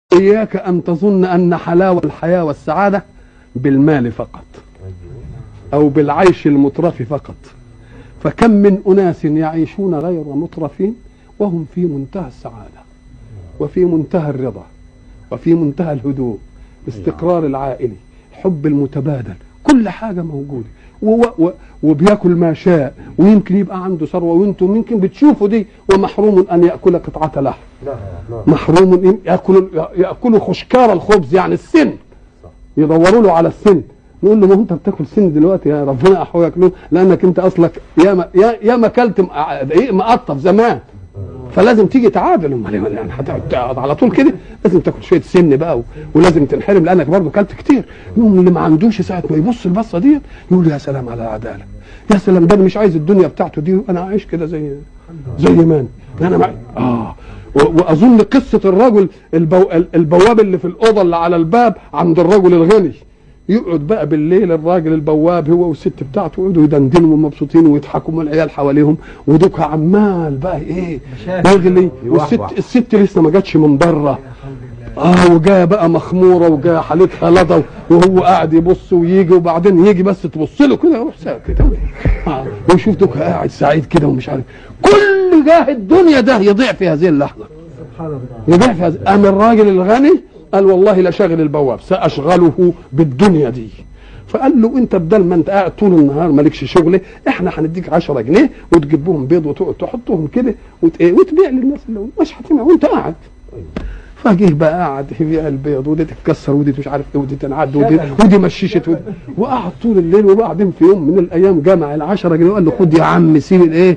إياك أن تظن أن حلاوة الحياة والسعادة بالمال فقط أو بالعيش المترف فقط فكم من أناس يعيشون غير مترفين وهم في منتهى السعادة وفي منتهى الرضا وفي منتهى الهدوء الاستقرار العائلي الحب المتبادل كل حاجة موجودة و و وبياكل ما شاء ويمكن يبقى عنده ثروة وانتم يمكن بتشوفوا دي ومحروم أن يأكل قطعة لحم محروم يأكل يأكل خشكار الخبز يعني السن يدوروا له على السن نقول له ما انت بتاكل سن دلوقتي يا ربنا احوجك له لانك انت اصلك يا ما يا, يا ما اكلت مقطف زمان فلازم تيجي تعادل امال يعني هتقعد على طول كده لازم تاكل شويه سن بقى و... ولازم تنحرم لانك برضه اكلت كتير يوم اللي ما عندوش ساعه ما يبص البصه دي يقول يا سلام على العداله يا سلام ده مش عايز الدنيا بتاعته دي انا عايش كده زي زي ما انا انا مع... اه واظن قصه الرجل البو... البواب اللي في الاوضه اللي على الباب عند الرجل الغني يقعد بقى بالليل الراجل البواب هو والست بتاعته يقعدوا يدندنوا ومبسوطين ويضحكوا والعيال حواليهم ودوك عمال بقى ايه يغلي والست الست لسه ما جاتش من بره اه وجايه بقى مخموره وجايه حالتها لضا وهو قاعد يبص ويجي وبعدين يجي بس تبص له كده يروح ساكت آه ويشوف دوك قاعد سعيد كده ومش عارف كل جاه الدنيا ده يضيع في هذه اللحظه يضيع في هذه قام الراجل الغني قال والله لا شاغل البواب ساشغله بالدنيا دي فقال له انت بدل ما انت قاعد طول النهار مالكش شغل احنا هنديك 10 جنيه وتجيب لهم بيض وتقعد تحطهم كده وت... وتبيع للناس اللي مش هتبيع وانت قاعد فجه بقى قاعد يبيع البيض ودي تتكسر ودي مش عارف ايه ودي تنعد ودي ودي مشيشت ودي وقعد طول الليل وبعدين في يوم من الايام جمع ال 10 جنيه وقال له خد يا عم سيب الايه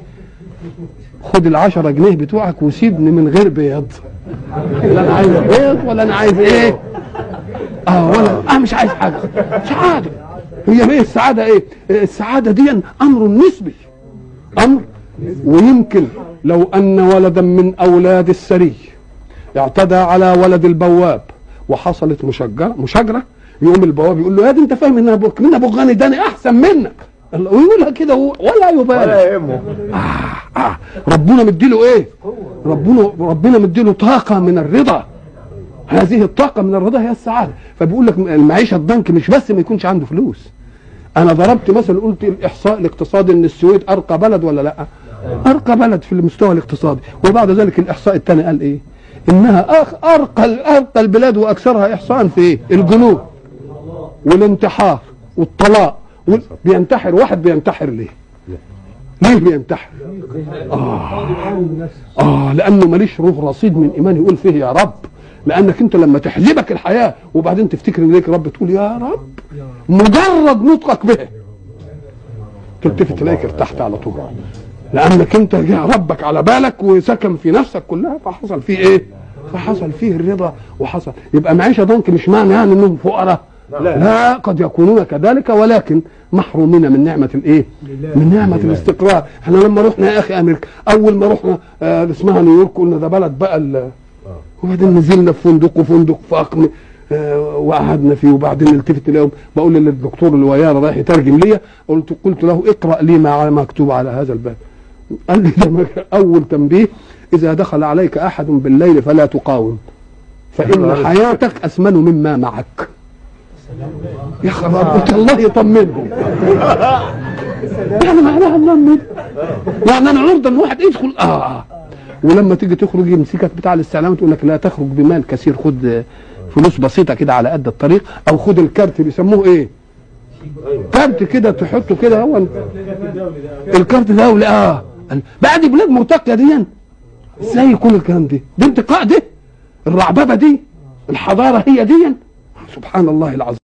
خد ال 10 جنيه بتوعك وسيبني من غير بيض لا انا عايز بيض ولا انا عايز ايه اه ولا اه مش عايز حاجه سعاده هي ايه السعاده ايه السعاده دي امر نسبي امر ويمكن لو ان ولدا من اولاد السري اعتدى على ولد البواب وحصلت مشجره مشاجره يقوم البواب يقول له يا دي انت فاهم ان ابوك من ابو غني ده انا احسن منك ويقولها كده ولا يبالي ولا يهمه آه آه ربنا مديله ايه ربنا ربنا مديله طاقه من الرضا هذه الطاقه من الرضا هي السعاده فبيقول لك المعيشه الضنك مش بس ما يكونش عنده فلوس انا ضربت مثلا قلت الاحصاء الاقتصادي ان السويد ارقى بلد ولا لا ارقى بلد في المستوى الاقتصادي وبعد ذلك الاحصاء الثاني قال ايه انها ارقى ارقى البلاد واكثرها احصاء في ايه الجنوب والانتحار والطلاق بينتحر واحد بينتحر ليه ليه بينتحر آه. آه لأنه ماليش روح رصيد من إيمان يقول فيه يا رب لأنك أنت لما تحجبك الحياة وبعدين تفتكر إن ليك رب تقول يا رب مجرد نطقك به تلتفت إليك ارتحت على طول لأنك أنت جاء ربك على بالك وسكن في نفسك كلها فحصل فيه إيه؟ فحصل فيه الرضا وحصل يبقى معيشة ضنك مش معنى يعني إنهم فقراء لا, لا قد يكونون كذلك ولكن محرومين من نعمة الايه من نعمة الاستقرار احنا لما رحنا يا اخي امريكا اول ما رحنا آه اسمها نيويورك قلنا ده بلد بقى وبعدين نزلنا في فندق وفندق فخم آه وقعدنا فيه وبعدين التفت اليوم بقول للدكتور اللي ويانا رايح يترجم لي قلت قلت له اقرا لي ما مكتوب على هذا الباب قال لي ده اول تنبيه اذا دخل عليك احد بالليل فلا تقاوم فان حياتك اثمن مما معك يا خبر قلت الله يطمنهم يعني معناها نطمن يعني انا عرضه ان واحد يدخل اه ولما تيجي تخرج يمسكك بتاع الاستعلام تقول لك لا تخرج بمال كثير خد فلوس بسيطه كده على قد الطريق او خد الكارت بيسموه ايه كارت كده تحطه كده هو الكارت دولي اه بقى دي بلاد مرتقيه دي ازاي يكون الكلام ده دي انتقاء دي الرعببه دي الحضاره هي دي سبحان الله العظيم